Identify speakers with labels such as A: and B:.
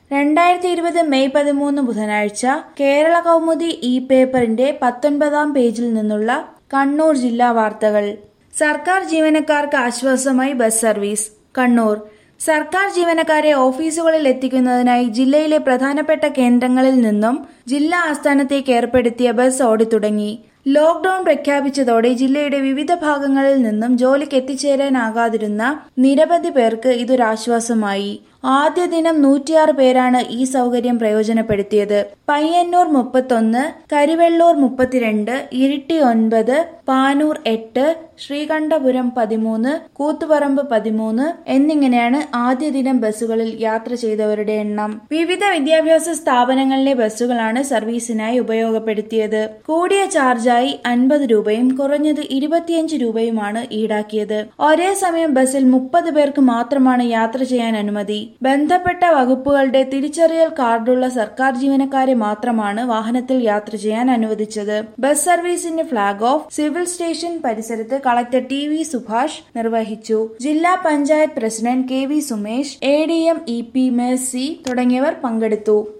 A: രണ്ടായിരത്തി ഇരുപത് മെയ് പതിമൂന്ന് ബുധനാഴ്ച കേരള കൗമുദി ഇ പേപ്പറിന്റെ പത്തൊൻപതാം പേജിൽ നിന്നുള്ള കണ്ണൂർ ജില്ലാ വാർത്തകൾ സർക്കാർ ജീവനക്കാർക്ക് ആശ്വാസമായി ബസ് സർവീസ് കണ്ണൂർ സർക്കാർ ജീവനക്കാരെ ഓഫീസുകളിൽ എത്തിക്കുന്നതിനായി ജില്ലയിലെ പ്രധാനപ്പെട്ട കേന്ദ്രങ്ങളിൽ നിന്നും ജില്ലാ ആസ്ഥാനത്തേക്ക് ഏർപ്പെടുത്തിയ ബസ് ഓടിത്തുടങ്ങി ലോക്ഡൌൺ പ്രഖ്യാപിച്ചതോടെ ജില്ലയുടെ വിവിധ ഭാഗങ്ങളിൽ നിന്നും ജോലിക്ക് എത്തിച്ചേരാനാകാതിരുന്ന നിരവധി പേർക്ക് ഇതൊരാശ്വാസമായി ആദ്യ ദിനം നൂറ്റിയാറ് പേരാണ് ഈ സൗകര്യം പ്രയോജനപ്പെടുത്തിയത് പയ്യന്നൂർ മുപ്പത്തൊന്ന് കരിവെള്ളൂർ മുപ്പത്തിരണ്ട് ഇരിട്ടി ഒൻപത് പാനൂർ എട്ട് ശ്രീകണ്ഠപുരം പതിമൂന്ന് കൂത്തുപറമ്പ് പതിമൂന്ന് എന്നിങ്ങനെയാണ് ആദ്യ ദിനം ബസ്സുകളിൽ യാത്ര ചെയ്തവരുടെ എണ്ണം വിവിധ വിദ്യാഭ്യാസ സ്ഥാപനങ്ങളിലെ ബസ്സുകളാണ് സർവീസിനായി ഉപയോഗപ്പെടുത്തിയത് കൂടിയ ചാർജായി അൻപത് രൂപയും കുറഞ്ഞത് ഇരുപത്തിയഞ്ച് രൂപയുമാണ് ഈടാക്കിയത് ഒരേ സമയം ബസ്സിൽ മുപ്പത് പേർക്ക് മാത്രമാണ് യാത്ര ചെയ്യാൻ അനുമതി ബന്ധപ്പെട്ട വകുപ്പുകളുടെ തിരിച്ചറിയൽ കാർഡുള്ള സർക്കാർ ജീവനക്കാരെ മാത്രമാണ് വാഹനത്തിൽ യാത്ര ചെയ്യാൻ അനുവദിച്ചത് ബസ് സർവീസിന്റെ ഫ്ളാഗ് ഓഫ് സിവിൽ സ്റ്റേഷൻ പരിസരത്ത് കളക്ടർ ടി വി സുഭാഷ് നിർവഹിച്ചു ജില്ലാ panchayat president K V Sumesh A D M E P Mercy തുടങ്ങിയവർ പങ്കെടുത്തു